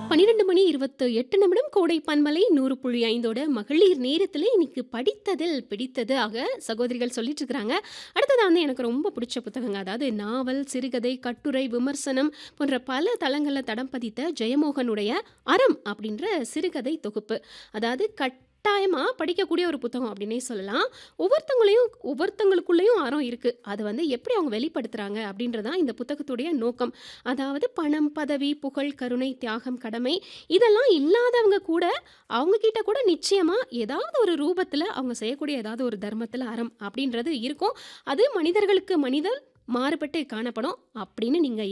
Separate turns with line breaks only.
12 மணி 28 நிமிடம் கோடை பன்மலை 100.5ஓட மகளிர் நேரத்துல இன்னைக்கு படித்ததில் பிடித்தது ஆக சகோதரிகள் சொல்லிட்டு இருக்கிறாங்க. அடுத்ததா வந்து எனக்கு ரொம்ப பிடிச்ச புத்தகங்க. அதாவது நாவல், சிறுகதை, கட்டுரை, விமர்சனம் போன்ற பல தளங்கள்ல தடம் பதித்த ஜெயமோகனுடைய "அறம்" அப்படின்ற சிறுகதை தொகுப்பு. அதாவது கட்டாயமா படிக்கக்கூடிய ஒரு புத்தகம் அப்படின்னே சொல்லலாம். ஒவ்வொருத்தவங்களையும் ஒவ்வொருத்தங்களுக்குள்ளேயும் அறம் இருக்கு. அத வந்து எப்படி அவங்க வெளிப்படுத்துறாங்க அப்படின்றது தான் இந்த புத்தகத்துடைய நோக்கம். அதாவது பணம், பதவி, புகழ், கருணை, தியாகம், கடமை இதெல்லாம் இல்லாதவங்க கூட அவங்க கிட்ட கூட நிச்சயமா ஏதாவது ஒரு ரூபத்துல அவங்க செய்யக்கூடிய ஏதாவது ஒரு தர்மத்துல அறம் அப்படின்றது இருக்கும். அது மனிதர்களுக்கு மனிதர் மாறுபட்டு காணப்படும் அப்படின்னு நீங்க